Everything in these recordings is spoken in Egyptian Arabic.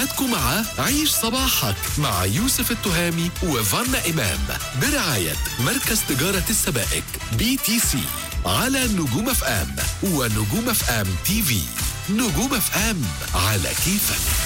برنامجكم مع عيش صباحك مع يوسف التهامي وفانا إمام برعاية مركز تجارة السبائك بي تي سي على نجوم اف ام ونجوم اف ام تي في نجوم اف ام على كيفك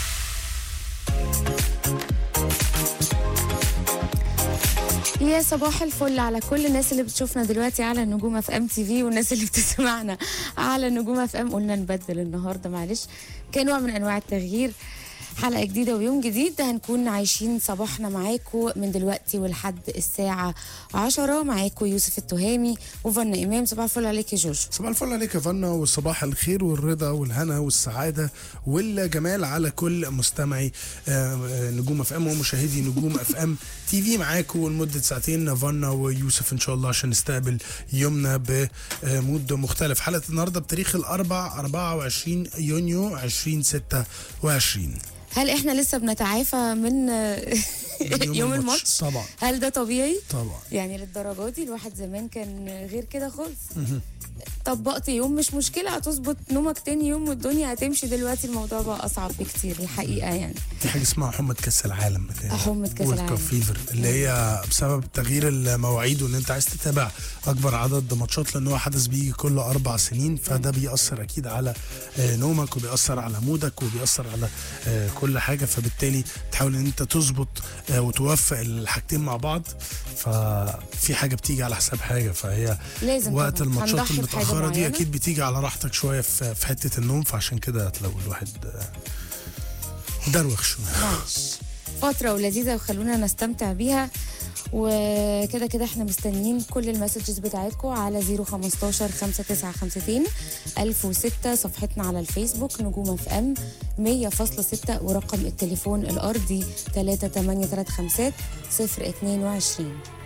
يا صباح الفل على كل الناس اللي بتشوفنا دلوقتي على نجوم اف ام تي في والناس اللي بتسمعنا على نجوم اف ام قلنا نبدل النهارده معلش كنوع من انواع التغيير حلقه جديده ويوم جديد هنكون عايشين صباحنا معاكم من دلوقتي ولحد الساعه 10 معاكم يوسف التهامي وفن امام صباح الفل عليك يا جوجو صباح الفل عليك يا فنا وصباح الخير والرضا والهنا والسعادة والجمال على كل مستمعي آه، آه، نجوم اف ام ومشاهدي نجوم اف ام تي في معاكم لمدة ساعتين فنا ويوسف ان شاء الله عشان نستقبل يومنا بمود مختلف حلقة النهاردة بتاريخ الأربع 24 يونيو 2026 هل احنا لسه بنتعافى من يوم الماتش طبعا هل ده طبيعي طبعا يعني للدرجه دي الواحد زمان كان غير كده خالص طبقت يوم مش مشكله هتظبط نومك تاني يوم والدنيا هتمشي دلوقتي الموضوع بقى اصعب بكتير الحقيقه يعني في حاجه اسمها حمى كاس العالم بتاعي حمى كأس العالم. فيفر اللي هي بسبب تغيير المواعيد وان انت عايز تتابع اكبر عدد ماتشات لان هو حدث بيجي كل اربع سنين فده بيأثر اكيد على آه، نومك وبيأثر على مودك وبيأثر على آه، كل حاجه فبالتالي تحاول ان انت تظبط آه، وتوفق الحاجتين مع بعض ففي حاجه بتيجي على حساب حاجه فهي لازم وقت طبعاً. الماتشات هنضحي بحاجة المتاخره دي معينة. اكيد بتيجي على راحتك شويه في في حته النوم فعشان كده هتلاقوا الواحد آه، دروخ شويه معلش فترة ولذيذة وخلونا نستمتع بيها وكده كده احنا مستنيين كل المسجز بتاعتكم على 015 5952 1006 صفحتنا على الفيسبوك نجوم اف ام 100.6 ورقم التليفون الارضي 3835 022